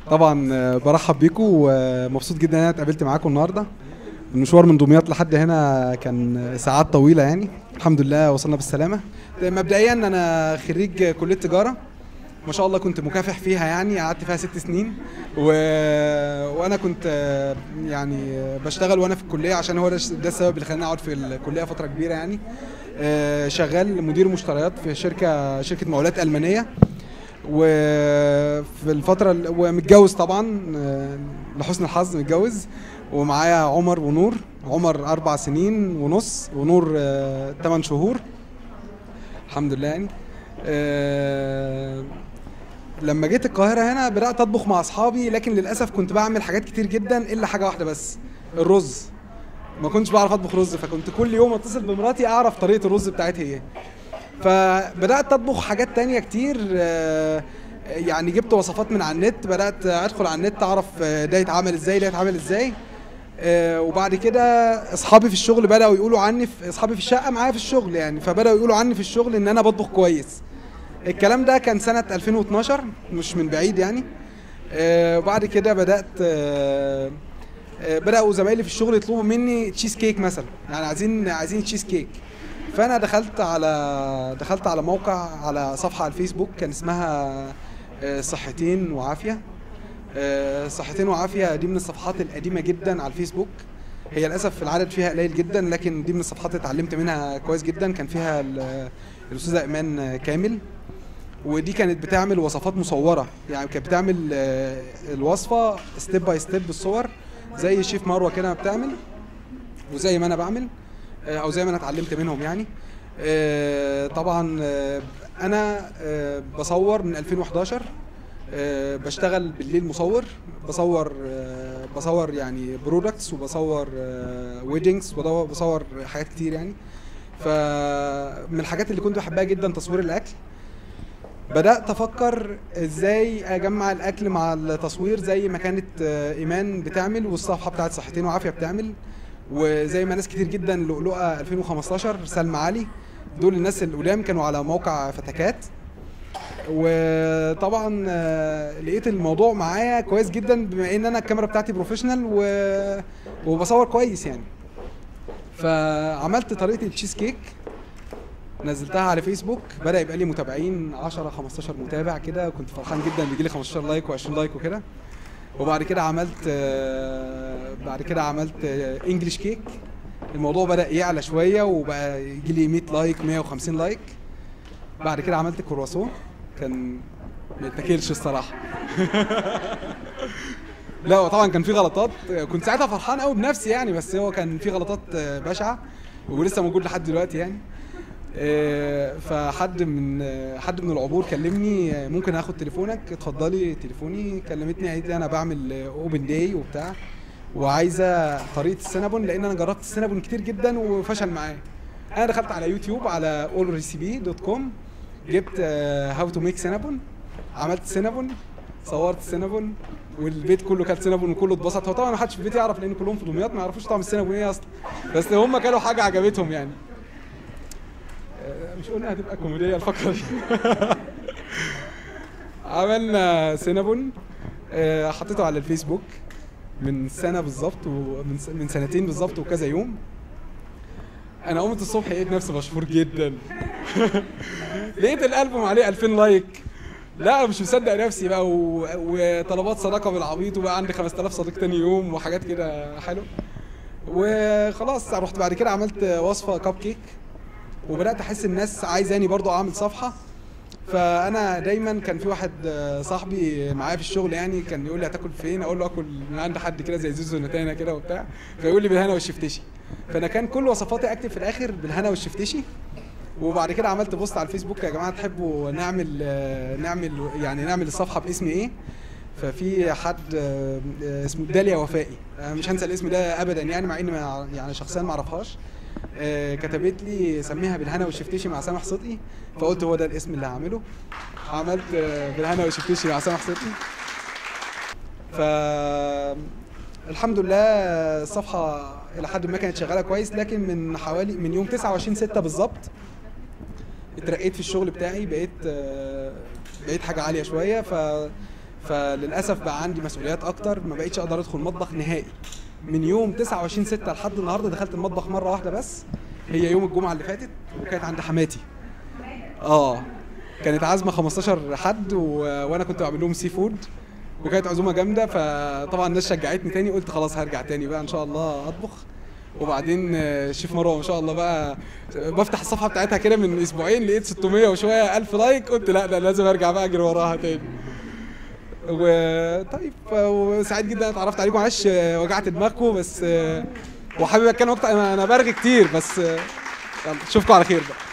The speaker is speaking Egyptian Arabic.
طبعا آه، برحب بيكم ومبسوط جدا ان انا اتقابلت معاكم النهارده المشوار من دمياط لحد هنا كان ساعات طويله يعني الحمد لله وصلنا بالسلامه مبدئيا انا خريج كليه تجاره ما شاء الله كنت مكافح فيها يعني قعدت فيها ست سنين و... وانا كنت آه، يعني آه، بشتغل وانا في الكليه عشان هو ده ده السبب اللي خلاني اقعد في الكليه فتره كبيره يعني آه، شغال مدير مشتريات في شركه شركه مقاولات المانيه وفي الفتره ال- ومتجوز طبعا آه، لحسن الحظ متجوز ومعايا عمر ونور عمر اربع سنين ونص ونور آه، تمن شهور الحمد لله يعني آه، لما جيت القاهره هنا بدات اطبخ مع اصحابي لكن للاسف كنت بعمل حاجات كتير جدا الا حاجه واحده بس الرز ما كنتش بعرف اطبخ رز فكنت كل يوم اتصل بمراتي اعرف طريقه الرز بتاعتها ايه فبدات اطبخ حاجات تانية كتير آه، يعني جبت وصفات من على النت بدات ادخل على النت اعرف آه، ده يتعمل ازاي ده يتعمل ازاي آه، وبعد كده اصحابي في الشغل بداوا يقولوا عني في اصحابي في الشقه معايا في الشغل يعني فبداوا يقولوا عني في الشغل ان انا بطبخ كويس الكلام ده كان سنه 2012 مش من بعيد يعني آه، وبعد كده بدات آه، آه، بداوا زمايلي في الشغل يطلبوا مني تشيز كيك مثلا يعني عايزين عايزين تشيز كيك فانا دخلت على دخلت على موقع على صفحه على الفيسبوك كان اسمها آه، صحتين وعافيه آه، صحتين وعافيه دي من الصفحات القديمه جدا على الفيسبوك هي للاسف العدد فيها قليل جدا لكن دي من الصفحات اللي اتعلمت منها كويس جدا كان فيها ال- الاستاذه ايمان كامل ودي كانت بتعمل وصفات مصوره يعني كانت بتعمل آه، الوصفه ستيب باي ستيب بالصور زي شيف مروه كده ما بتعمل وزي ما انا بعمل آه، او زي ما انا اتعلمت منهم يعني آه، طبعا آه، انا آه، بصور من 2011 آه، بشتغل بالليل مصور بصور آه، بصور يعني برودكتس وبصور ويدنجز بصور حاجات كتير يعني فمن الحاجات اللي كنت بحبها جدا تصوير الاكل بدات افكر ازاي اجمع الاكل مع التصوير زي ما كانت آه، ايمان بتعمل والصفحه بتاعت صحتين وعافيه بتعمل وزي ما ناس كتير جدا لؤلؤه 2015 سلمى علي دول الناس القدام كانوا على موقع فتكات وطبعا آه، لقيت الموضوع معايا كويس جدا بما ان انا الكاميرا بتاعتي بروفيشنال و... وبصور كويس يعني فعملت طريقه التشيز كيك نزلتها على فيسبوك بدا يبقى لي متابعين 10 15 متابع كده كنت فرحان جدا بيجي لي 15 لايك و20 لايك وكده وبعد كده عملت آه، بعد كده عملت انجلش كيك الموضوع بدا يعلى شويه وبقى يجي لي 100 لايك 150 لايك بعد كده عملت كرواسون كان ما يتاكلش الصراحه لا هو طبعا كان في غلطات كنت ساعتها فرحان قوي بنفسي يعني بس هو كان في غلطات آه، بشعه ولسه موجود لحد دلوقتي يعني آه، فحد من آه، حد من العبور كلمني آه، ممكن اخد تليفونك اتفضلي تليفوني كلمتني قالت لي انا بعمل اوبن داي وبتاع وعايزه طريقه السينابون لان انا جربت السينابون كتير جدا وفشل معايا انا دخلت على يوتيوب على allrecipe.com جبت هاو تو ميك سينابون عملت سينابون صورت السينابون والبيت كله كان سينابون وكله اتبسط هو طبعا ما حدش في البيت يعرف لان كلهم في دمياط ما يعرفوش طعم السينابون ايه اصلا بس هم كانوا حاجه عجبتهم يعني آه، مش قلنا هتبقى كوميديه الفقره دي عملنا سينابون آه، حطيته على الفيسبوك من سنه بالظبط ومن س- من سنتين بالظبط وكذا يوم انا قمت الصبح لقيت نفسي مشهور جدا لقيت الالبوم عليه 2000 لايك لا مش مصدق نفسي بقى و... وطلبات صداقه بالعبيط وبقى عندي 5000 صديق تاني يوم وحاجات كده حلو وخلاص رحت بعد كده عملت وصفه كاب كيك وبدات احس الناس عايزاني برضو اعمل صفحه فانا دايما كان في واحد آه، صاحبي معايا في الشغل يعني كان يقول لي هتاكل فين اقول له اكل من عند حد كده زي زيزو نتانا كده وبتاع فيقول لي بالهنا والشفتشي فانا كان كل وصفاتي اكتب في الاخر بالهنا والشفتشي وبعد كده عملت بوست على الفيسبوك يا جماعه تحبوا نعمل آه، نعمل يعني نعمل الصفحه باسم ايه ففي حد آه، آه، اسمه داليا وفائي آه، مش هنسى الاسم ده ابدا يعني مع اني ما- يعني شخصيا ما اعرفهاش آه، كتبت لي سميها بالهنا والشفتشي مع سامح صدقي فقلت هو ده الاسم اللي هعمله عملت آه، بالهنا والشفتشي مع سامح صدقي ف الحمد لله الصفحه الى حد ما كانت شغاله كويس لكن من حوالي من يوم 29 6 بالظبط اترقيت في الشغل بتاعي بقيت آه، بقيت حاجه عاليه شويه ف فللاسف بقى عندي مسؤوليات اكتر ما بقيتش اقدر ادخل مطبخ نهائي من يوم 29 6 لحد النهارده دخلت المطبخ مره واحده بس هي يوم الجمعه اللي فاتت وكانت عند حماتي اه كانت عازمه 15 حد و... وانا كنت بعمل لهم سي فود وكانت عزومه جامده فطبعا الناس شجعتني تاني قلت خلاص هرجع تاني بقى ان شاء الله اطبخ وبعدين آه، شيف مروه ما شاء الله بقى بفتح الصفحه بتاعتها كده من اسبوعين لقيت 600 وشويه الف لايك قلت لا ده لازم ارجع بقى اجري وراها تاني وطيب وسعيد جدا اتعرفت عليكم معلش آه، وجعت دماغكم بس آه، وحابب اتكلم اكتر انا أنا برغي كتير بس آه، يلا اشوفكم على خير بقى